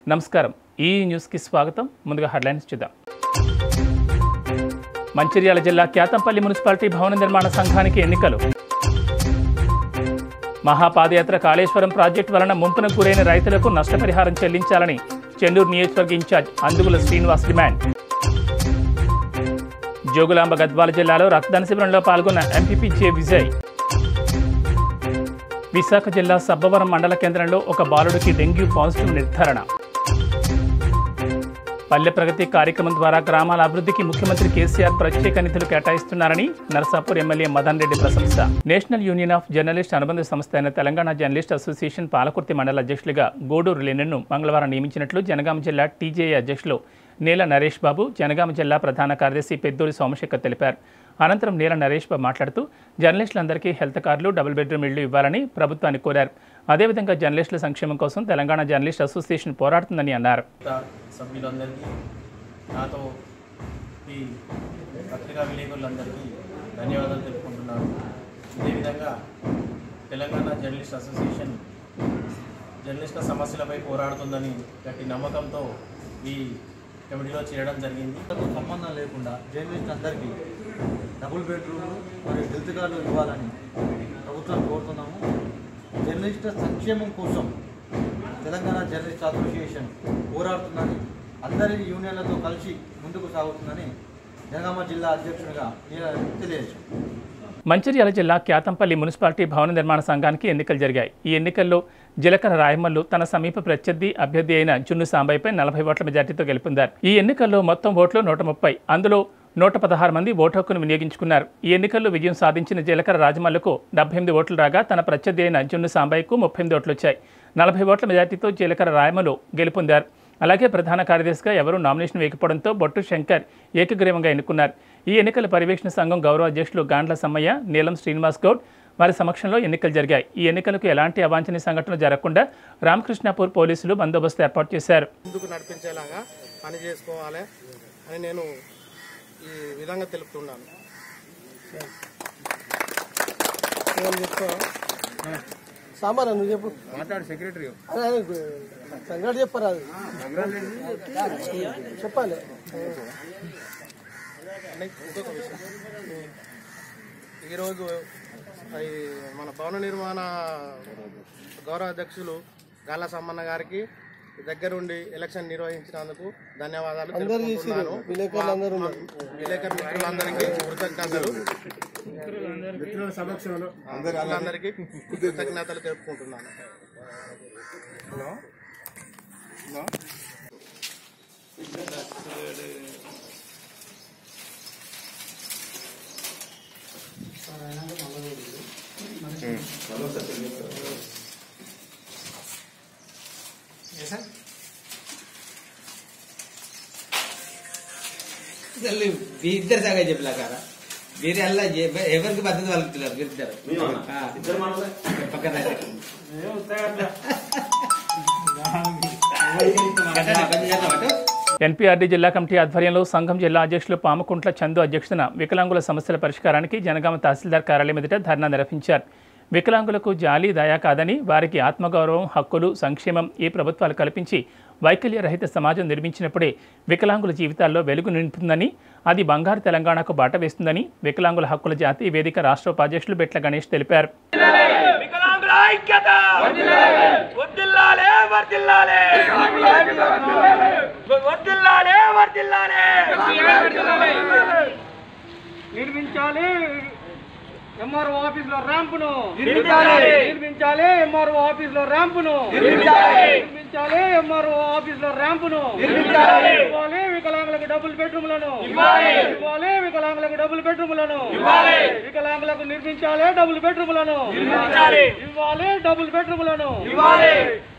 నమస్కారం ఈ న్యూస్కి స్వాగతం ముందుగా హెడ్లైన్స్ చూద్దాం మంచిర్యాల జిల్లా క్యాతంపల్లి మున్సిపాలిటీ భవన నిర్మాణ సంఘానికి ఎన్నికలు మహాపాదయాత్ర కాళేశ్వరం ప్రాజెక్టు వలన ముంపున గురైన రైతులకు నష్టపరిహారం చెల్లించాలని చెన్నూరు నియోజకవర్గ ఇన్ఛార్జ్ అందుగుల శ్రీనివాస్ డిమాండ్ జోగులాంబ గద్వాల జిల్లాలో రక్తదాన శిబిరంలో పాల్గొన్న ఎంపీపీ జె విజయ్ విశాఖ జిల్లా సబ్బవరం మండల కేంద్రంలో ఒక బాలుడికి డెంగ్యూ పాజిటివ్ నిర్ధారణ పల్లె ప్రగతి కార్యక్రమం ద్వారా గ్రామాల అభివృద్ధికి ముఖ్యమంత్రి కేసీఆర్ ప్రత్యేక నిధులు కేటాయిస్తున్నారని నర్సాపూర్ ఎమ్మెల్యే మదన్ రెడ్డి ప్రశంస నేషనల్ యూనియన్ ఆఫ్ జర్నలిస్ట్ అనుబంధ సంస్థ అయిన తెలంగాణ జర్నలిస్ట్ అసోసియేషన్ పాలకుర్తి మండల అధ్యక్షులుగా గూడూరు లెనెన్ను మంగళవారం నియమించినట్లు జనగామ జిల్లా టీజేఏ అధ్యక్షులు నేల నరేష్ బాబు జనగామ జిల్లా ప్రధాన కార్యదర్శి పెద్దూరి సోమశేఖర్ తెలిపారు అనంతరం నీల నరేష్ బాబు మాట్లాడుతూ జర్నలిస్టులందరికీ హెల్త్ కార్డులు డబుల్ బెడ్రూమ్ ఇళ్లు ఇవ్వాలని ప్రభుత్వాన్ని కోరారు అదేవిధంగా జర్నలిస్టుల సంక్షేమం కోసం తెలంగాణ జర్నలిస్ట్ అసోసియేషన్ పోరాడుతుందని అన్నారు మిగతా సభ్యులందరికీ నాతో ఈ పత్రికా విలేకరులందరికీ ధన్యవాదాలు తెలుపుకుంటున్నాను అదేవిధంగా తెలంగాణ జర్నలిస్ట్ అసోసియేషన్ జర్నలిస్టుల సమస్యలపై పోరాడుతుందని గట్టి నమ్మకంతో ఈ కమిటీలో చేరడం జరిగింది తో సంబంధం లేకుండా జర్నలిస్ట్ అందరికీ డబుల్ బెడ్రూమ్లు మరియు హెల్త్ కార్డులు ఇవ్వాలని ప్రభుత్వం కోరుతున్నాము జర్నలిస్టుల సంక్షేమం కోసం తెలంగాణ జర్నలిస్ట్ అసోసియేషన్ పోరాడుతుందని అందరి యూనియన్లతో కలిసి ముందుకు సాగుతుందని జనగామ జిల్లా అధ్యక్షునిగా నేను తెలియజేశాను మంచిర్యాల జిల్లా క్యాతంపల్లి మున్సిపాలిటీ భవన నిర్మాణ సంఘానికి ఎన్నికలు జరిగాయి ఈ ఎన్నికల్లో జిలకర రాయమల్లు తన సమీప ప్రత్యర్థి అభ్యర్థి అయిన జున్ను సాంబయ్యపై నలభై ఓట్ల మెజార్టీతో గెలుపొందారు ఈ ఎన్నికల్లో మొత్తం ఓట్లు నూట ముప్పై అందులో నూట పదహారు మంది ఓటు హక్కును వినియోగించుకున్నారు ఈ ఎన్నికల్లో విజయం సాధించిన జీలకర రాజమల్లుకు డెబ్బై ఎనిమిది ఓట్లు రాగా తన ప్రత్యర్థి అయిన జున్ను సాంబయ్యకు ముప్పై ఎనిమిది ఓట్లు వచ్చాయి నలభై ఓట్ల మెజార్టీతో జీలకర రాయమలు గెలుపొందారు అలాగే ప్రధాన కార్యదర్శిగా ఎవరూ నామినేషన్ వేయకపోవడంతో బొట్టు శంకర్ ఏకగ్రీవంగా ఎన్నుకున్నారు ఈ ఎన్నికల పర్యవేక్షణ సంఘం గౌరవ అధ్యక్షులు గాండ్ల సమ్మయ్య నీలం శ్రీనివాస్ గౌడ్ వారి సమక్షంలో ఎన్నికలు జరిగాయి ఈ ఎన్నికలకు ఎలాంటి అవాంఛనీయ సంఘటనలు జరగకుండా రామకృష్ణాపూర్ పోలీసులు బందోబస్తు ఏర్పాటు చేశారు ముందుకు నడిపించేలాగా పని చేసుకోవాలి అని నేను ఈ విధంగా తెలుపుతున్నాను సాంబార్ నువ్వు చెప్పు మాట్లాడు సెక్రటరీ సెక్రటరీ చెప్పరా చెప్పాలి ఇంకొక విషయం ఈరోజు ఈ మన భవన నిర్మాణ గౌరవ అధ్యక్షులు గాల సమ్మన్న గారికి దగ్గరుండి ఎలక్షన్ నిర్వహించినందుకు ధన్యవాదాలు తెలుపుకుంటున్నాను. మా- విలేకరు మిత్రులందరికీ కృతజ్ఞతలు మిత్రుల సమక్షంలో అందరికీ కృతజ్ఞతలు తెలుపుకుంటున్నాను అసలు మీ ఇద్దరు సంగతి చెప్పలే కదా మీరు ఎలా ఎవరికి పద్ధతి వాళ్ళకి మీరిద్దరు ఆ. పక్కన కట్టండి, కొంచెం చేద్దాం అటు. ఎన్పీఆర్డీ జిల్లా కమిటీ ఆధ్వర్యంలో సంఘం జిల్లా అధ్యక్షులు పాముకుంట్ల చందు అధ్యక్షతన వికలాంగుల సమస్యల పరిష్కారానికి జనగామ తహసీల్దార్ కార్యాలయం ఎదుట ధర్నా నిర్వహించారు వికలాంగులకు జాలి దయా కాదని వారికి ఆత్మగౌరవం హక్కులు సంక్షేమం ఈ ప్రభుత్వాలు కల్పించి వైకల్య రహిత సమాజం నిర్మించినప్పుడే వికలాంగుల జీవితాల్లో వెలుగు నింపుతుందని అది బంగారు తెలంగాణకు బాట వేస్తుందని వికలాంగుల హక్కుల జాతీయ వేదిక రాష్ట్ర ఉపాధ్యక్షులు బెట్ల గణేష్ తెలిపారు వికలాంగుల ఐక్యత వర్దిల్లాలే వర్దిల్లాలే వర్దిల్లాలే వర్దిల్లాలే నిర్మించాలి ఎంఆర్ఓ ఆఫీస్ లో ర్యాంపును నిర్మించాలి. నిర్మించాలి ఎంఆర్ఓ ఆఫీస్ లో ర్యాంపును నిర్మించాలి. నిర్మించాలి ఎంఆర్ఓ ఆఫీస్ లో ర్యాంపును నిర్మించాలి. ఇవ్వాలి వికలాంగులకు డబుల్ బెడ్రూమ్లను ఇవ్వాలి. ఇవ్వాలి వికలాంగులకు డబుల్ బెడ్రూమ్లను ఇవ్వాలి. వికలాంగులకు నిర్మించాలి డబుల్ బెడ్రూమ్లను నిర్మించాలి. ఇవ్వాలి డబుల్ బెడ్రూమ్లను ఇవ్వాలి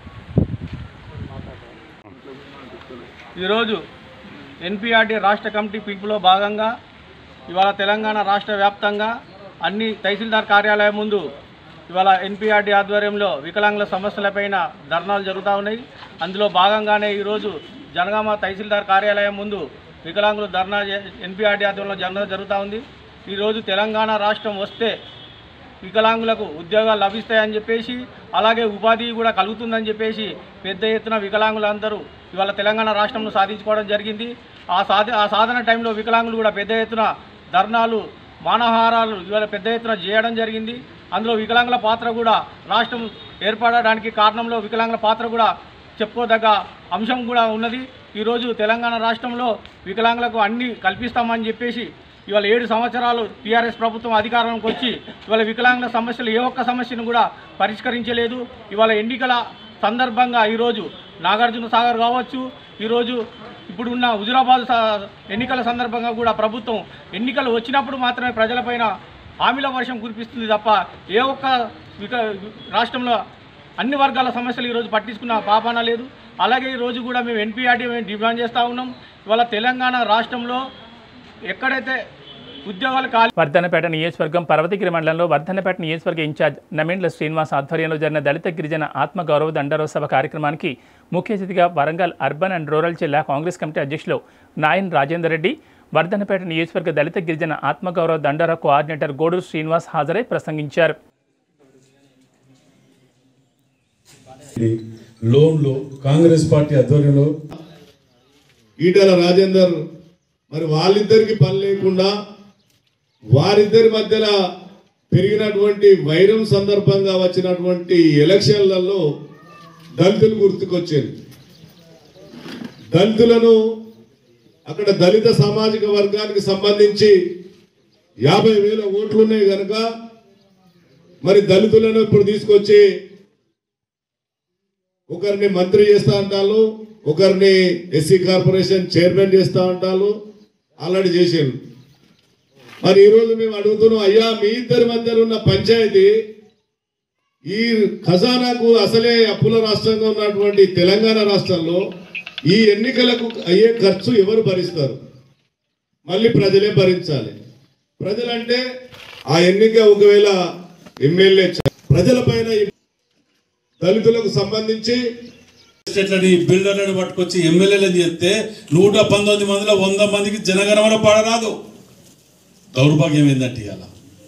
ఈరోజు ఎన్పిఆర్డి రాష్ట్ర కమిటీ పిలుపులో భాగంగా ఇవాళ తెలంగాణ రాష్ట్ర వ్యాప్తంగా అన్ని తహసీల్దార్ కార్యాలయం ముందు ఇవాళ ఎన్పిఆర్డి ఆధ్వర్యంలో వికలాంగుల సమస్యలపైన ధర్నాలు జరుగుతూ ఉన్నాయి అందులో భాగంగానే ఈరోజు జనగామ తహసీల్దార్ కార్యాలయం ముందు వికలాంగులు ధర్నా ఎన్పిఆర్డి ఆధ్వర్యంలో ధర్నా జరుగుతూ ఉంది ఈరోజు తెలంగాణ రాష్ట్రం వస్తే వికలాంగులకు ఉద్యోగాలు లభిస్తాయని చెప్పేసి అలాగే ఉపాధి కూడా కలుగుతుందని చెప్పేసి పెద్ద ఎత్తున వికలాంగులందరూ ఇవాళ తెలంగాణ రాష్ట్రంలో సాధించుకోవడం జరిగింది ఆ సాధ ఆ సాధన టైంలో వికలాంగులు కూడా పెద్ద ఎత్తున ధర్నాలు మానహారాలు ఇవాళ పెద్ద ఎత్తున చేయడం జరిగింది అందులో వికలాంగుల పాత్ర కూడా రాష్ట్రం ఏర్పడడానికి కారణంలో వికలాంగుల పాత్ర కూడా చెప్పుకోదగ్గ అంశం కూడా ఉన్నది ఈరోజు తెలంగాణ రాష్ట్రంలో వికలాంగులకు అన్ని కల్పిస్తామని చెప్పేసి ఇవాళ ఏడు సంవత్సరాలు టీఆర్ఎస్ ప్రభుత్వం అధికారంలోకి వచ్చి ఇవాళ వికలాంగుల సమస్యలు ఏ ఒక్క సమస్యను కూడా పరిష్కరించలేదు ఇవాళ ఎన్నికల సందర్భంగా ఈరోజు నాగార్జున సాగర్ కావచ్చు ఈరోజు ఇప్పుడు ఉన్న హుజురాబాద్ స- ఎన్నికల సందర్భంగా కూడా ప్రభుత్వం ఎన్నికలు వచ్చినప్పుడు మాత్రమే ప్రజలపైన హామీల వర్షం కురిపిస్తుంది తప్ప ఏ ఒక్క విక రాష్ట్రంలో అన్ని వర్గాల సమస్యలు ఈరోజు పట్టించుకున్న పాపాన లేదు అలాగే ఈరోజు కూడా మేము ఎన్పీఆర్టీ మేము డిమాండ్ చేస్తూ ఉన్నాం ఇవాళ తెలంగాణ రాష్ట్రంలో ఎక్కడైతే ఉద్యోగాలు ఖాళీ వర్ధన్నపేట నియోజకవర్గం పర్వతగిరి మండలంలో వర్ధన్నపేట నియోజకవర్గ ఇన్ఛార్జ్ నమేండ్ల శ్రీనివాస్ ఆధ్వర్యంలో జరిగిన దళిత గిరిజన ఆత్మగౌరవ దండరోత్సవ కార్యక్రమానికి ముఖ్య అతిథిగా వరంగల్ అర్బన్ అండ్ రూరల్ జిల్లా కాంగ్రెస్ కమిటీ అధ్యక్షులు నాయన్ రాజేందర్ రెడ్డి వర్ధన్నపేట నియోజకవర్గ దళిత గిరిజన ఆత్మగౌరవ దండర కోఆర్డినేటర్ గోడూరు శ్రీనివాస్ హాజరై ప్రసంగించారు లోన్లో కాంగ్రెస్ పార్టీ ఆధ్వర్యంలో ఈటల రాజేందర్ మరి వాళ్ళిద్దరికి పని లేకుండా వారిద్దరి మధ్యలో పెరిగినటువంటి వైరం సందర్భంగా వచ్చినటువంటి ఎలక్షన్లలో దళితులు గుర్తుకొచ్చింది దళితులను అక్కడ దళిత సామాజిక వర్గానికి సంబంధించి యాభై వేల ఓట్లున్నాయి కనుక మరి దళితులను ఇప్పుడు తీసుకొచ్చి ఒకరిని మంత్రి చేస్తా అంటారు ఒకరిని ఎస్సీ కార్పొరేషన్ చైర్మన్ చేస్తా అంటారు ఆల్రెడీ చేసారు మరి ఈరోజు మేము అడుగుతున్నాం అయ్యా మీ ఇద్దరి మధ్య ఉన్న పంచాయతీ ఈ ఖజానాకు అసలే అప్పుల రాష్ట్రంగా ఉన్నటువంటి తెలంగాణ రాష్ట్రంలో ఈ ఎన్నికలకు అయ్యే ఖర్చు ఎవరు భరిస్తారు మళ్ళీ ప్రజలే భరించాలి ప్రజలంటే ఆ ఎన్నిక ఒకవేళ ఎమ్మెల్యే ప్రజల పైన దళితులకు సంబంధించి ఎట్లని బిల్డర్లను పట్టుకొచ్చి ఎమ్మెల్యేలను చేస్తే నూట పంతొమ్మిది మందిలో వంద మందికి జనగణమన పాడరాదు దౌర్భాగ్యం ఏందంటే ఇవాళ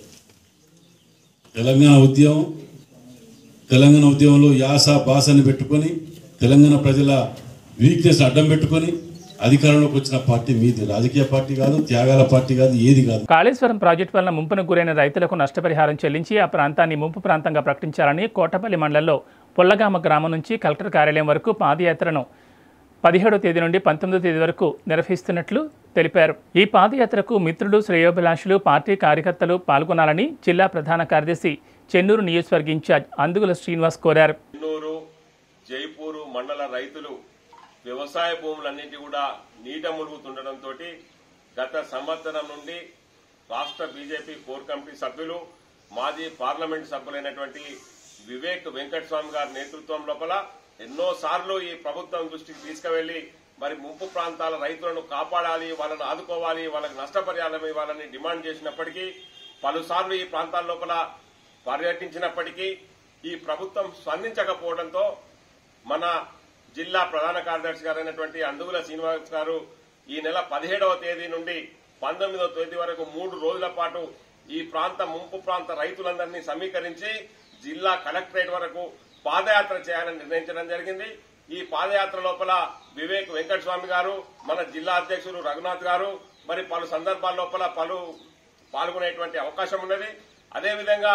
తెలంగాణ ఉద్యమం తెలంగాణ ఉద్యమంలో యాస భాషని పెట్టుకొని తెలంగాణ ప్రజల వీక్నెస్ అడ్డం పెట్టుకొని అధికారంలోకి వచ్చిన పార్టీ మీది రాజకీయ పార్టీ కాదు త్యాగాల పార్టీ కాదు ఏది కాదు కాళేశ్వరం ప్రాజెక్టు వలన ముంపునకు గురైన రైతులకు నష్టపరిహారం చెల్లించి ఆ ప్రాంతాన్ని ముంపు ప్రాంతంగా ప్రకటించాలని కోటపల్లి మండలంలో పుల్లగామ గ్రామం నుంచి కలెక్టర్ కార్యాలయం వరకు పాదయాత్రను పదిహేడో తేదీ నుండి పంతొమ్మిదో తేదీ వరకు నిర్వహిస్తున్నట్లు తెలిపారు ఈ పాదయాత్రకు మిత్రులు శ్రేయోభిలాషులు పార్టీ కార్యకర్తలు పాల్గొనాలని జిల్లా ప్రధాన కార్యదర్శి చెన్నూరు నియోజకవర్గ ఇన్ఛార్జ్ అందుగుల శ్రీనివాస్ కోరారు చెన్నూరు జైపూరు మండల రైతులు వ్యవసాయ భూములన్నింటి కూడా నీట మునుగుతుండటంతో గత సంవత్సరం నుండి రాష్ట్ర బీజేపీ కోర్ కమిటీ సభ్యులు మాజీ పార్లమెంట్ సభ్యులైనటువంటి వివేక్ వెంకటస్వామి గారి నేతృత్వం లోపల ఎన్నో సార్లు ఈ ప్రభుత్వం దృష్టికి తీసుకువెళ్లి మరి ముంపు ప్రాంతాల రైతులను కాపాడాలి వాళ్ళను ఆదుకోవాలి వాళ్ళకి నష్టపరిహారం ఇవ్వాలని డిమాండ్ చేసినప్పటికీ పలుసార్లు ఈ ప్రాంతాల లోపల పర్యటించినప్పటికీ ఈ ప్రభుత్వం స్పందించకపోవడంతో మన జిల్లా ప్రధాన కార్యదర్శి గారైనటువంటి అందుగుల శ్రీనివాస్ గారు ఈ నెల పదిహేడవ తేదీ నుండి పంతొమ్మిదవ తేదీ వరకు మూడు రోజుల పాటు ఈ ప్రాంత ముంపు ప్రాంత రైతులందరినీ సమీకరించి జిల్లా కలెక్టరేట్ వరకు పాదయాత్ర చేయాలని నిర్ణయించడం జరిగింది ఈ పాదయాత్ర లోపల వివేక్ వెంకటస్వామి గారు మన జిల్లా అధ్యక్షులు రఘునాథ్ గారు మరి పలు సందర్భాల లోపల పలు పాల్గొనేటువంటి అవకాశం ఉన్నది అదేవిధంగా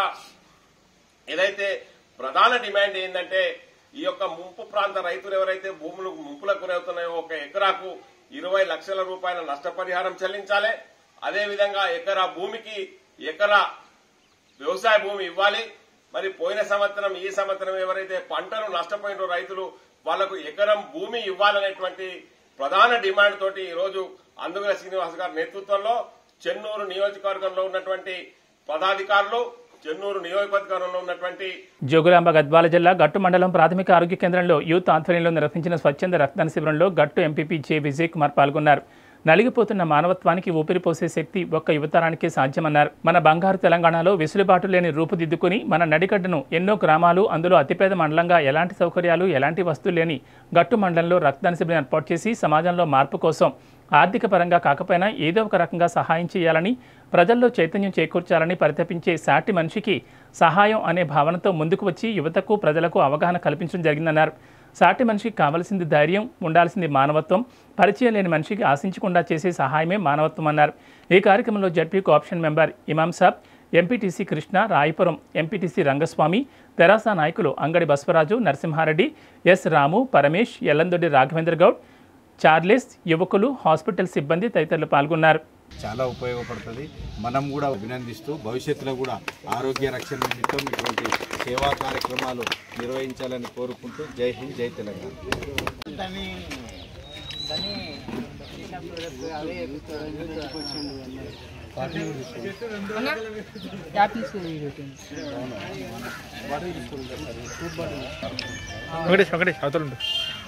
ఏదైతే ప్రధాన డిమాండ్ ఏంటంటే ఈ యొక్క ముంపు ప్రాంత రైతులు ఎవరైతే భూములు ముంపులకు గురవుతున్నాయో ఒక ఎకరాకు ఇరవై లక్షల రూపాయల నష్టపరిహారం చెల్లించాలి అదేవిధంగా ఎకరా భూమికి ఎకరా వ్యవసాయ భూమి ఇవ్వాలి మరి పోయిన సంవత్సరం ఈ సంవత్సరం ఎవరైతే పంటలు నష్టపోయిన రైతులు వాళ్లకు ఎకరం భూమి ఇవ్వాలనేటువంటి ప్రధాన డిమాండ్ తోటి ఈరోజు అందుగుల శ్రీనివాస్ గారి నేతృత్వంలో చెన్నూరు నియోజకవర్గంలో ఉన్నటువంటి పదాధికారులు చెన్నూరు నియోజకవర్గంలో ఉన్నటువంటి జోగులాంబ గద్వాల జిల్లా గట్టు మండలం ప్రాథమిక ఆరోగ్య కేంద్రంలో యూత్ ఆధ్వర్యంలో నిర్వహించిన స్వచ్ఛంద రక్తదాన శిబిరంలో గట్టు ఎంపీపీ జె విజయ్ కుమార్ పాల్గొన్నారు నలిగిపోతున్న మానవత్వానికి ఊపిరిపోసే శక్తి ఒక్క యువతరానికే సాధ్యమన్నారు మన బంగారు తెలంగాణలో వెసులుబాటు లేని రూపుదిద్దుకుని మన నడిగడ్డను ఎన్నో గ్రామాలు అందులో అతిపేద మండలంగా ఎలాంటి సౌకర్యాలు ఎలాంటి వస్తువులు లేని గట్టు మండలంలో రక్తదాన శిబిరం ఏర్పాటు చేసి సమాజంలో మార్పు కోసం ఆర్థిక పరంగా కాకపోయినా ఏదో ఒక రకంగా సహాయం చేయాలని ప్రజల్లో చైతన్యం చేకూర్చాలని పరితపించే సాటి మనిషికి సహాయం అనే భావనతో ముందుకు వచ్చి యువతకు ప్రజలకు అవగాహన కల్పించడం జరిగిందన్నారు సాటి మనిషికి కావలసింది ధైర్యం ఉండాల్సింది మానవత్వం పరిచయం లేని మనిషికి ఆశించకుండా చేసే సహాయమే మానవత్వం అన్నారు ఈ కార్యక్రమంలో ZP co-option member Imam Sab MPTC Krishna Rayapuram MPTC Rangaswamy తెరాస నాయకులు అంగడి బసవరాజు నరసింహారెడ్డి ఎస్ రాము పరమేష్ ఎల్లందొడ్డి రాఘవేంద్ర గౌడ్ చార్లెస్ యువకులు హాస్పిటల్ సిబ్బంది తదితరులు పాల్గొన్నారు చాలా ఉపయోగపడుతుంది మనం కూడా అభినందిస్తూ భవిష్యత్తులో కూడా ఆరోగ్య రక్షణ నిమిత్తం ఇటువంటి సేవా కార్యక్రమాలు నిర్వహించాలని కోరుకుంటూ జై హింద్ జై తెలంగాణ వెంకటేష్ వెంకటేష్ అవతల ఉండు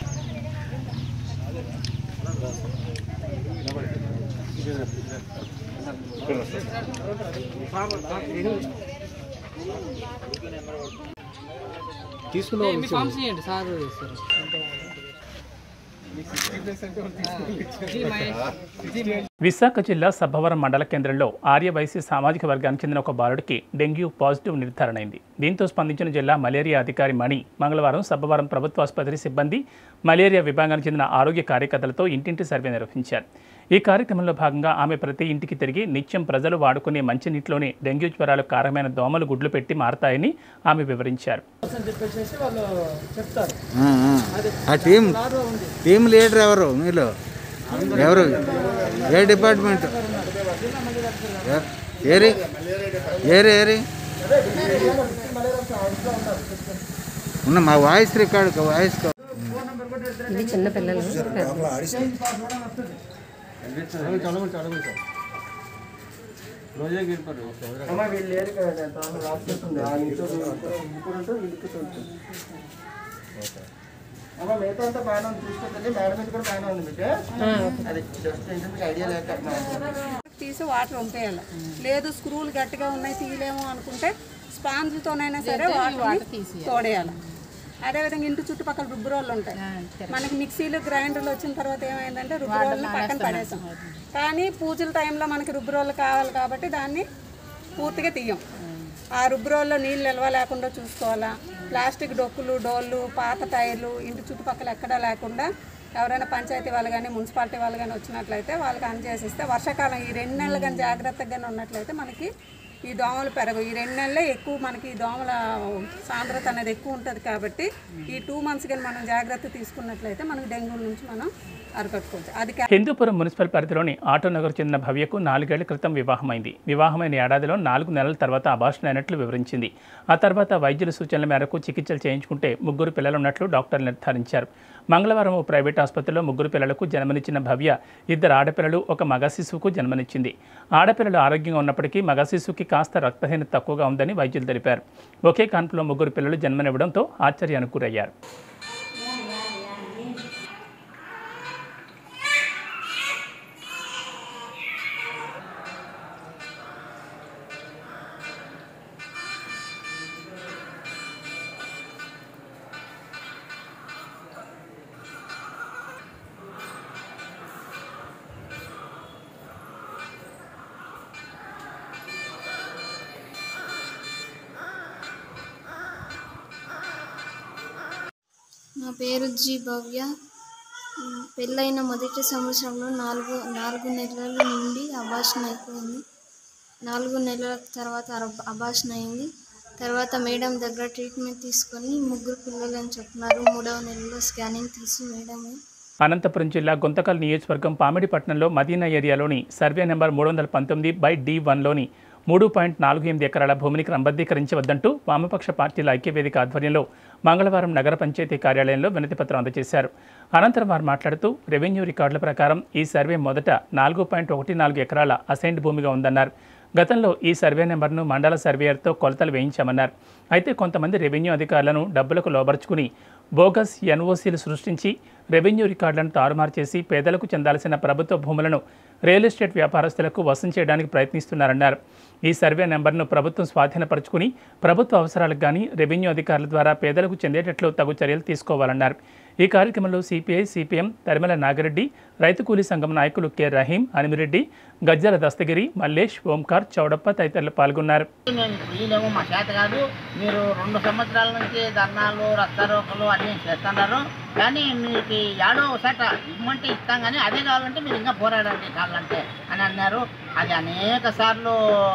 విశాఖ జిల్లా సబ్బవరం మండల కేంద్రంలో ఆర్యవైశ్య సామాజిక వర్గానికి చెందిన ఒక బాలుడికి డెంగ్యూ పాజిటివ్ నిర్ధారణ అయింది దీంతో స్పందించిన జిల్లా మలేరియా అధికారి మణి మంగళవారం సబ్బవరం ప్రభుత్వ ఆసుపత్రి సిబ్బంది మలేరియా విభాగానికి చెందిన ఆరోగ్య కార్యకర్తలతో ఇంటింటి సర్వే నిర్వహించారు ఈ కార్యక్రమంలో భాగంగా ఆమె ప్రతి ఇంటికి తిరిగి నిత్యం ప్రజలు వాడుకునే మంచినీటిలోనే డెంగ్యూ జ్వరాలకు కారణమైన దోమలు గుడ్లు పెట్టి మారతాయని ఆమె వివరించారు ఆ టీం టీం లీడర్ ఎవరు మీలో ఎవరు ఏ డిపార్ట్మెంట్ ఏ- ఏరి ఏరి ఏరి ఉన్న మా వాయిస్ రికార్డ్ వాయిస్ కా- ఇది చిన్న పిల్లలు తీసి వాటర్ వంపేయాలి లేదు స్క్రూలు గట్టిగా ఉన్నాయి తీయలేము అనుకుంటే స్పాంజ్తోనైనా సరే వాటర్ తోడేయాలి అదేవిధంగా ఇంటి చుట్టుపక్కల రుబ్బురోళ్ళు ఉంటాయి మనకి మిక్సీలు గ్రైండర్లు వచ్చిన తర్వాత ఏమైందంటే రుబ్బురోళ్ళని పక్కన పడేసాం కానీ పూజల టైంలో మనకి రుబ్బురోళ్ళు కావాలి కాబట్టి దాన్ని పూర్తిగా తీయం ఆ రుబ్బురోల్లో నీళ్ళు నిల్వ లేకుండా చూసుకోవాలా ప్లాస్టిక్ డొక్కులు డోళ్ళు పాత టైర్లు ఇంటి చుట్టుపక్కల ఎక్కడా లేకుండా ఎవరైనా పంచాయతీ వాళ్ళు కానీ మున్సిపాలిటీ వాళ్ళు కానీ వచ్చినట్లయితే వాళ్ళకి అందజేసిస్తే వర్షాకాలం ఈ రెండు నెలలు కానీ జాగ్రత్తగా ఉన్నట్లయితే మనకి ఈ దోమలు పెరగవు ఈ రెండు నెలలే ఎక్కువ మనకి ఈ దోమల సాంద్రత అనేది ఎక్కువ ఉంటుంది కాబట్టి ఈ టూ మంత్స్ కానీ మనం జాగ్రత్త తీసుకున్నట్లయితే మనకి డెంగ్యూ నుంచి మనం అరికట్టుకోవచ్చు అది కా- హిందూపురం మున్సిపల్ పరిధిలోని ఆటోనగర్ చెందిన భవ్యకు నాలుగేళ్ల క్రితం వివాహమైంది వివాహమైన ఏడాదిలో నాలుగు నెలల తర్వాత అభాషణ అయినట్లు వివరించింది ఆ తర్వాత వైద్యుల సూచనల మేరకు చికిత్సలు చేయించుకుంటే ముగ్గురు పిల్లలున్నట్లు డాక్టర్లు నిర్ధారించారు మంగళవారం ఓ ప్రైవేట్ ఆసుపత్రిలో ముగ్గురు పిల్లలకు జన్మనిచ్చిన భవ్య ఇద్దరు ఆడపిల్లలు ఒక మగ శిశువుకు జన్మనిచ్చింది ఆడపిల్లలు ఆరోగ్యంగా ఉన్నప్పటికీ మగ శిశువుకి కాస్త రక్తహీనత తక్కువగా ఉందని వైద్యులు తెలిపారు ఒకే కాన్పులో ముగ్గురు పిల్లలు జన్మనివ్వడంతో ఆశ్చర్యానికి గురయ్యారు నా పేరు జి భవ్య ఉమ్, పెళ్ళైన మొదటి సంవత్సరంలో నాలుగు నాలుగు నెలల నుండి అభాషణ అయిపోయింది నాలుగు నెలల తర్వాత అర- అభాషణ అయింది తర్వాత మేడం దగ్గర ట్రీట్మెంట్ తీసుకొని ముగ్గురు పిల్లలని చెప్తున్నారు మూడవ నెలలో స్కానింగ్ తీసి మేడం అనంతపురం జిల్లా గుంతకల్ నియోజకవర్గం పామిడిపట్నంలో మదీనా ఏరియాలోని సర్వే నెంబర్ మూడు వందల పంతొమ్మిది బై డి వన్లోని మూడు పాయింట్ నాలుగు ఎనిమిది ఎకరాల భూమిని క్రమబద్ధీకరించవద్దంటూ వామపక్ష పార్టీల ఐక్యవేదిక ఆధ్వర్యంలో మంగళవారం నగర పంచాయతీ కార్యాలయంలో వినతిపత్రం అందజేశారు అనంతరం వారు మాట్లాడుతూ రెవెన్యూ రికార్డుల ప్రకారం ఈ సర్వే మొదట నాలుగు పాయింట్ ఒకటి నాలుగు ఎకరాల అసైన్డ్ భూమిగా ఉందన్నారు గతంలో ఈ సర్వే నెంబర్ను మండల సర్వేయర్తో కొలతలు వేయించామన్నారు అయితే కొంతమంది రెవెన్యూ అధికారులను డబ్బులకు లోబర్చుకుని బోగస్ ఎన్ఓసీలు సృష్టించి రెవెన్యూ రికార్డులను తారుమారు చేసి పేదలకు చెందాల్సిన ప్రభుత్వ భూములను రియల్ ఎస్టేట్ వ్యాపారస్తులకు వసం చేయడానికి ప్రయత్నిస్తున్నారన్నారు ఈ సర్వే నెంబర్ను ప్రభుత్వం స్వాధీనపరుచుకుని ప్రభుత్వ అవసరాలకు గానీ రెవెన్యూ అధికారుల ద్వారా పేదలకు చెందేటట్లు తగు చర్యలు తీసుకోవాలన్నారు ఈ కార్యక్రమంలో సిపిఐ సిపిఎం తరిమల నాగిరెడ్డి రైతు కూలీ సంఘం నాయకులు కె రహీం అనిమిరెడ్డి గజ్జల దస్తగిరి మల్లేష్ ఓంకార్ చౌడప్ప తదితరులు పాల్గొన్నారు మేము వీళ్ళేమో మా చేత కాదు మీరు రెండు సంవత్సరాల నుంచి ధర్నాలు రస్తారోకలు అన్నీ చేస్తున్నారు కానీ మీకు ఏడో ఒకసారి ఇమ్మంటే ఇస్తాం కానీ అదే కావాలంటే మీరు ఇంకా పోరాడండి కావాలంటే అని అన్నారు అది అనేక సార్లు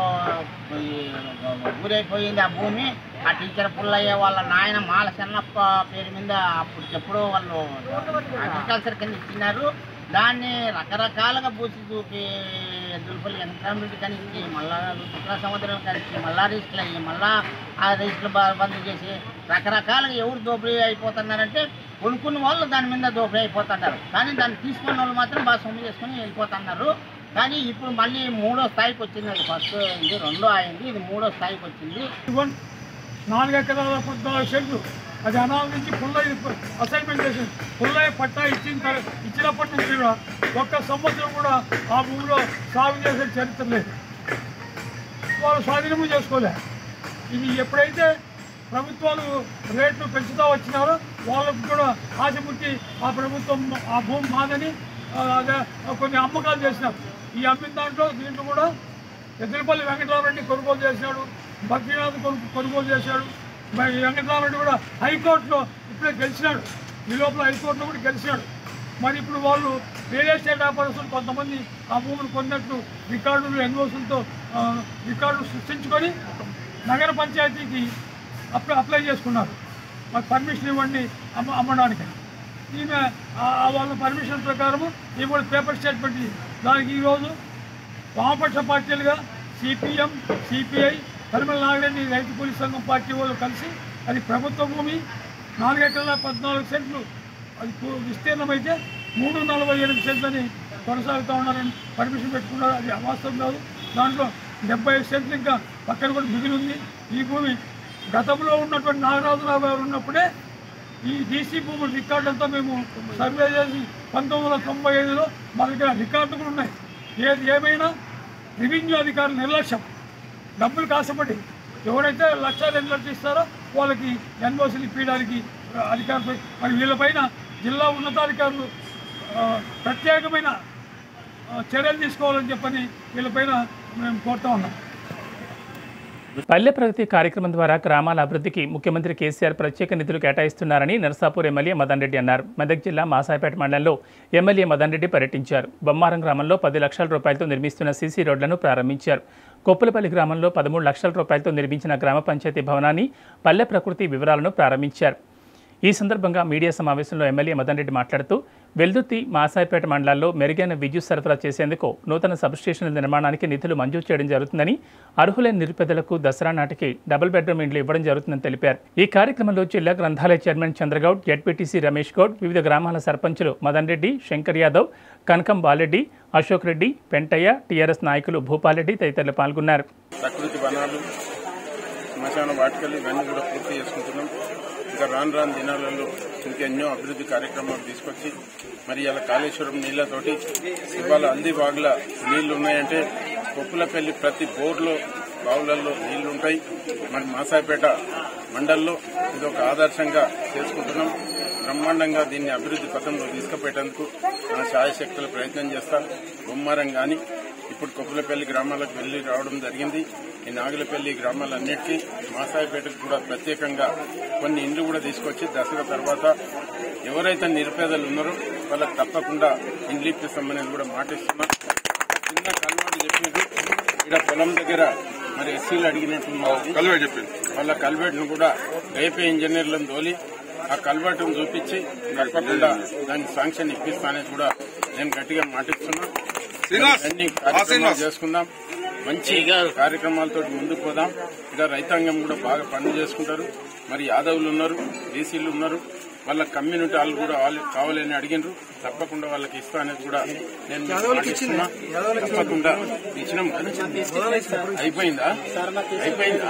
ఈ ఊరైపోయింది ఆ భూమి ఆ టీచర్ పుల్లయ్య వాళ్ళ నాయన మాల చెన్నప్ప పేరు మీద అప్పుడు ఎప్పుడో వాళ్ళు అగ్రికల్చర్ కింద ఇచ్చినారు దాన్ని రకరకాలుగా పూసి చూపి దుల్పల్లి వెంకటరామరెడ్డి కనిచ్చి మళ్ళా శుక్ల సముద్రం కలిసి మళ్ళా రిజిస్టులు అయ్యి మళ్ళా ఆ రిజిస్టులు బ- బంద్ చేసి రకరకాలుగా ఎవరు దోపిడీ అయిపోతున్నారంటే కొనుక్కున్న వాళ్ళు దాని మీద దోపిడీ అయిపోతున్నారు కానీ దాన్ని తీసుకున్న వాళ్ళు మాత్రం బాగా సొమ్ము చేసుకుని వెళ్ళిపోతున్నారు కానీ ఇప్పుడు మళ్ళీ మూడో స్థాయికి వచ్చింది అది ఫస్ట్ ఇది రెండో అయింది ఇది మూడో స్థాయికి వచ్చింది నాలుగు ఎకరాల పద్నాలుగు సెంట్లు అది అనాల నుంచి పుల్లయ్య అసైన్మెంట్ చేసింది పుల్లయ్య పట్టా ఇచ్చిన తర్వా- ఇచ్చినప్పటి నుంచి కూడా ఒక్క సంవత్సరం కూడా ఆ భూమిలో సాగు చేసే చరిత్ర లేదు వాళ్ళు స్వాధీనము చేసుకోలే ఇది ఎప్పుడైతే ప్రభుత్వాలు రేట్లు పెంచుతూ వచ్చినారో వాళ్ళకు కూడా ఆశ పుట్టి ఆ ప్రభుత్వం ఆ భూమి మాదని ఆ, అదే కొన్ని అమ్మకాలు చేసినారు ఈ అమ్మిన దాంట్లో దీంట్లో కూడా ఎద్దులపల్లి వెంకటరామరెడ్డి కొనుగోలు చేశాడు బద్రీనాథ్ కొను కొనుగోలు చేశాడు మరి వెంకటరామరెడ్డి కూడా హైకోర్టులో ఇప్పుడే గెలిచినాడు ఈ లోపల హైకోర్టులో కూడా గెలిచినాడు మరి ఇప్పుడు వాళ్ళు రియల్ ఎస్టేట్ వ్యాపారస్తులు కొంతమంది ఆ భూములు కొన్నట్లు రికార్డులు ఎన్ఓసులతో రికార్డులు సృష్టించుకొని నగర పంచాయతీకి అప్లై అప్లై చేసుకున్నారు మరి పర్మిషన్ ఇవ్వండి అమ్మ అమ్మడానికి ఈమె ఆ- ఆ వాళ్ళ పర్మిషన్ ప్రకారము ఈమె కూడా పేపర్ స్టేట్మెంట్ ఇచ్చింది. దానికి ఈరోజు వామపక్ష పార్టీలుగా సిపిఎం సిపిఐ పరిమళ నాగరెడ్డి రైతు కూలీ సంఘం పార్టీ వాళ్ళు కలిసి అది ప్రభుత్వ భూమి నాలుగు ఎకరాల పద్నాలుగు సెంట్లు అది పు- విస్తీర్ణమైతే మూడు నలభై ఎనిమిది సెంట్లని కొనసాగుతూ ఉన్నారని పర్మిషన్ పెట్టుకున్నారు అది అవాస్తవం కాదు దాంట్లో డెబ్బై ఐదు సెంట్లు ఇంకా పక్కన కూడా మిగిలి ఉంది ఈ భూమి గతంలో ఉన్నటువంటి నాగరాజురావు గారు ఉన్నప్పుడే ఈ డీసీ భూముల రికార్డు అంతా మేము సర్వే చేసి పంతొమ్మిది వందల తొంభై ఐదులో మా దగ్గర రికార్డు కూడా ఉన్నాయి ఏది ఏమైనా రెవెన్యూ అధికారుల నిర్లక్ష్యం డబ్బులు కాసపడి ఎవరైతే లక్ష రెండు లక్షలు ఇస్తారో వాళ్ళకి ఎన్ఓసీలు ఇప్పించడానికి అధికారులు మరి వీళ్ళపైన జిల్లా ఉన్నతాధికారులు ఆ, ప్రత్యేకమైన ఆ, చర్యలు తీసుకోవాలని చెప్పని వీళ్ళపైన మేము కోరుతా ఉన్నాం పల్లె ప్రగతి కార్యక్రమం ద్వారా గ్రామాల అభివృద్ధికి ముఖ్యమంత్రి కేసీఆర్ ప్రత్యేక నిధులు కేటాయిస్తున్నారని నరసాపూర్ ఎమ్మెల్యే మదన్ రెడ్డి అన్నారు మెదక్ జిల్లా మాసాయిపేట మండలంలో ఎమ్మెల్యే మదన్ రెడ్డి పర్యటించారు బొమ్మారం గ్రామంలో పది లక్షల రూపాయలతో నిర్మిస్తున్న సీసీ రోడ్లను ప్రారంభించారు కొప్పులపల్లి గ్రామంలో పదమూడు లక్షల రూపాయలతో నిర్మించిన గ్రామ పంచాయతీ భవనాన్ని పల్లె ప్రకృతి వివరాలను ప్రారంభించారు ఈ సందర్భంగా మీడియా సమావేశంలో ఎమ్మెల్యే మదన్ రెడ్డి మాట్లాడుతూ వెల్దుర్తి మాసాయిపేట మండలాల్లో మెరుగైన విద్యుత్ సరఫరా చేసేందుకు నూతన సబ్స్టేషన్ల నిర్మాణానికి నిధులు మంజూరు చేయడం జరుగుతుందని అర్హులైన నిరుపేదలకు దసరా నాటికి డబుల్ బెడ్రూమ్ ఇండ్లు ఇవ్వడం జరుగుతుందని తెలిపారు ఈ కార్యక్రమంలో జిల్లా గ్రంథాలయ చైర్మన్ చంద్రగౌడ్ జడ్పీటీసీ రమేష్ గౌడ్ వివిధ గ్రామాల సర్పంచులు మదన్ రెడ్డి శంకర్ యాదవ్ కనకం బాలెడ్డి అశోక్ రెడ్డి పెంటయ్య టీఆర్ఎస్ నాయకులు భూపాలరెడ్డి తదితరులు పాల్గొన్నారు ప్రకృతి వనాలు శ్మశాన వాటికలు ఇవన్నీ కూడా పూర్తి చేసుకుంటున్నాం ఇంకా రాను రాను దినాలలో ఇంకెన్నో అభివృద్ధి కార్యక్రమాలు తీసుకొచ్చి మరి ఇలా కాళేశ్వరం నీళ్లతోటి ఇవాళ అంది వాగుల నీళ్లు ఉన్నాయంటే కొప్పులపల్లి ప్రతి బోర్లో బావులలో నీళ్లు ఉంటాయి మరి మాసాయిపేట మండల్లో ఇది ఒక ఆదర్శంగా చేసుకుంటున్నాం బ్రహ్మాండంగా దీన్ని అభివృద్ధి పథంలో తీసుకుపోయేందుకు నా శాయశక్తులు ప్రయత్నం చేస్తాను బొమ్మారం కానీ ఇప్పుడు కొప్పులపల్లి గ్రామాలకు వెళ్లి రావడం జరిగింది ఈ నాగులపల్లి గ్రామాలన్నిటికీ మాసాయిపేటకు కూడా ప్రత్యేకంగా కొన్ని ఇండ్లు కూడా తీసుకొచ్చి దసరా తర్వాత ఎవరైతే నిరుపేదలు ఉన్నారో వాళ్ళకి తప్పకుండా ఇండ్లు ఇప్పిస్తామనేది కూడా మాటిస్తున్నా చిన్న కల్వాడు చెప్పింది ఇక్కడ పొలం దగ్గర మరి ఎస్సీలు అడిగినట్టు చెప్పింది వాళ్ళ కల్వెట్ను కూడా రేపే ఇంజనీర్లను తోలి ఆ కల్వర్టును చూపించి తప్పకుండా దాన్ని శాంక్షన్ ఇప్పిస్తానని కూడా నేను గట్టిగా మాటిస్తున్నా అన్ని కార్యక్రమాలు చేసుకుందాం మంచి కార్యక్రమాలతో ముందుకు పోదాం ఇక రైతాంగం కూడా బాగా పనులు చేసుకుంటారు మరి యాదవులు ఉన్నారు బీసీలు ఉన్నారు వాళ్ళ కమ్యూనిటీ వాళ్ళు కూడా వాళ్ళు కావాలని అడిగినారు తప్పకుండా వాళ్ళకి ఇస్తా అనేది కూడా నేను మీకు మాటిస్తున్నా. తప్పకుండా ఇచ్చినాం కదా అయిపోయిందా అయిపోయిందా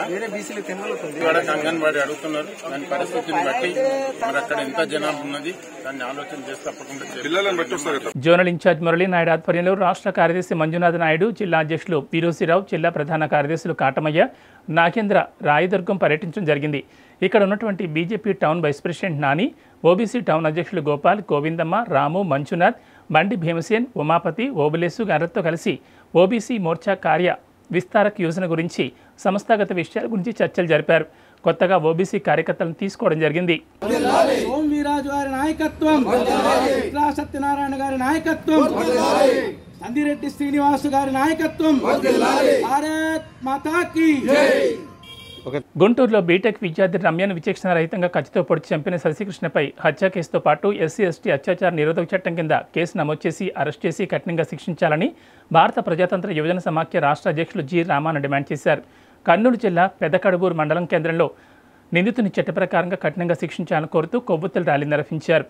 ఇవాడకి అంగన్వాడీ అడుగుతున్నారు దాని పరిస్థితిని బట్టి మరి అక్కడ ఎంత జనాభా ఉన్నది దాన్ని ఆలోచన చేసి తప్పకుండా పిల్లలను బట్టి వస్తారు జోనల్ ఇన్ఛార్జ్ మురళీ నాయుడు ఆధ్వర్యంలో రాష్ట్ర కార్యదర్శి మంజునాథ్ నాయుడు జిల్లా అధ్యక్షులు పీరోసిరావు జిల్లా ప్రధాన కార్యదర్శులు కాటమయ్య నాగేంద్ర రాయదుర్గం పర్యటించడం జరిగింది ఇక్కడ ఉన్నటువంటి BJP town vice president Nani OBC town అధ్యక్షులు గోపాల్ గోవిందమ్మ రాము మంజునాథ్ బండి భీమసేన్ ఉమాపతి ఓబులేసు గారితో కలిసి ఓబీసీ మోర్చా కార్య విస్తారక్ యోజన గురించి సంస్థాగత విషయాల గురించి చర్చలు జరిపారు కొత్తగా ఓబీసీ కార్యకర్తలను తీసుకోవడం జరిగింది ఓం వీరాజు గారి నాయకత్వం ఇట్లా సత్యనారాయణ గారి నాయకత్వం నందిరెడ్డి శ్రీనివాసు గారి నాయకత్వం భారత్ మాతాకి గుంటూరులో బీటెక్ విద్యార్థి రమ్యను విచక్షణ రహితంగా కత్తితో పొడిచి చంపిన శశికృష్ణపై హత్య కేసుతో పాటు ఎస్సీ ఎస్టీ అత్యాచార నిరోధక చట్టం కింద కేసు నమోదు చేసి అరెస్ట్ చేసి కఠినంగా శిక్షించాలని భారత ప్రజాతంత్ర యువజన సమాఖ్య రాష్ట్ర అధ్యక్షులు జి రామాన డిమాండ్ చేశారు కర్నూలు జిల్లా పెదకడుబూరు మండలం కేంద్రంలో నిందితుని చట్ట ప్రకారంగా కఠినంగా శిక్షించాలని కోరుతూ కొవ్వొత్తుల ర్యాలీ నిర్వహించారు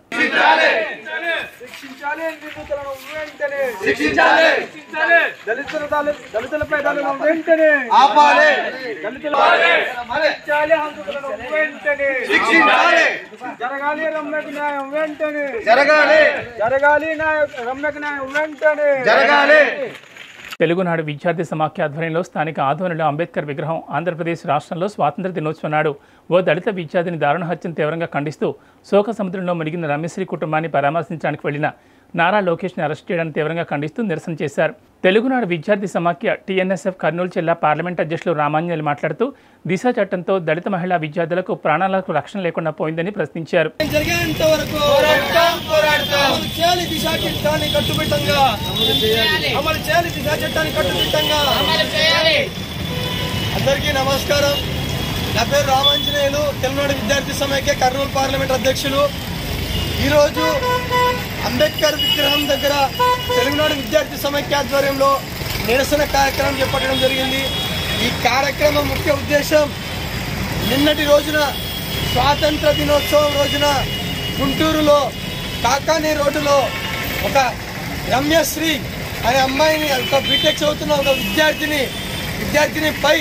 శిక్షించాలి నిందితులను వెంటనే శిక్షించాలి. శిక్షించాలి దళితుల దాడులు- దళితులపై దాడులను వెంటనే ఆపాలి. దళితుల ఆపాలి. శిక్షించాలి హంతకులను వెంటనే శిక్షించాలి. జరగాలి రమ్యకు న్యాయం వెంటనే జరగాలి. జరగాలి న్యాయ రమ్యకు న్యాయం వెంటనే జరగాలి. తెలుగునాడు విద్యార్థి సమాఖ్య ఆధ్వర్యంలో స్థానిక ఆధ్వర్యంలో అంబేద్కర్ విగ్రహం ఆంధ్రప్రదేశ్ రాష్ట్రంలో స్వాతంత్ర దినోత్సవం నాడు ఓ దళిత విద్యార్థిని దారుణ హత్యను తీవ్రంగా ఖండిస్తూ శోక సముద్రంలో మునిగిన రమేశ్రీ కుటుంబాన్ని పరామర్శించడానికి వెళ్లిన నారా లోకేష్ని అరెస్ట్ చేయడానికి తీవ్రంగా ఖండిస్తూ నిరసన చేశారు తెలుగునాడు విద్యార్థి సమాఖ్య టీఎన్ఎస్ఎఫ్ కర్నూలు జిల్లా పార్లమెంట్ అధ్యక్షులు రామాంజలి మాట్లాడుతూ దిశ చట్టంతో దళిత మహిళా విద్యార్థులకు ప్రాణాలకు రక్షణ లేకుండా పోయిందని ప్రశ్నించారు జరిగేంత వరకు పోరాడతాం పోరాడతాం అమలు చేయాలి దిశా చట్టాన్ని కట్టుబిట్టంగా అమలు చేయాలి దిశా చట్టాన్ని కట్టుబిట్టంగా అమలు చేయాలి అందరికీ నమస్కారం నా పేరు రామాంజనేయులు తెలంగాణ విద్యార్థి సమైక్య కర్నూలు పార్లమెంట్ అధ్యక్షులు ఈరోజు అంబేద్కర్ విగ్రహం దగ్గర తెలుగునాడు విద్యార్థి సమైక్య ఆధ్వర్యంలో నిరసన కార్యక్రమం చేపట్టడం జరిగింది ఈ కార్యక్రమం ముఖ్య ఉద్దేశం నిన్నటి రోజున స్వాతంత్ర దినోత్సవం రోజున గుంటూరులో కాకాని రోడ్డులో ఒక రమ్యశ్రీ అనే అమ్మాయిని ఒక బీటెక్ చదువుతున్న ఒక విద్యార్థిని విద్యార్థినిపై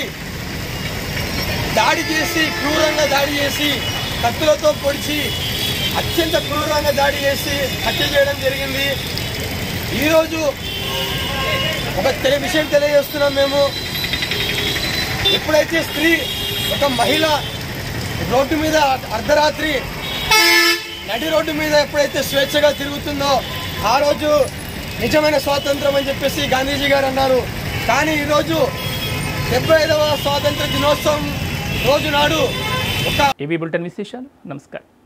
దాడి చేసి క్రూరంగా దాడి చేసి కత్తులతో పొడిచి అత్యంత క్రూరంగా దాడి చేసి హత్య చేయడం జరిగింది ఈరోజు ఒక తెలి విషయం తెలియజేస్తున్నాం మేము ఎప్పుడైతే స్త్రీ ఒక మహిళ రోడ్డు మీద అర్ధరాత్రి నడి రోడ్డు మీద ఎప్పుడైతే స్వేచ్ఛగా తిరుగుతుందో ఆ రోజు నిజమైన స్వాతంత్రం అని చెప్పేసి గాంధీజీ గారు అన్నారు కానీ ఈరోజు డెబ్బై ఐదవ స్వాతంత్ర దినోత్సవం రోజు నాడు ఒక ఇవి బులెటిన్ విశేషాలు నమస్కారం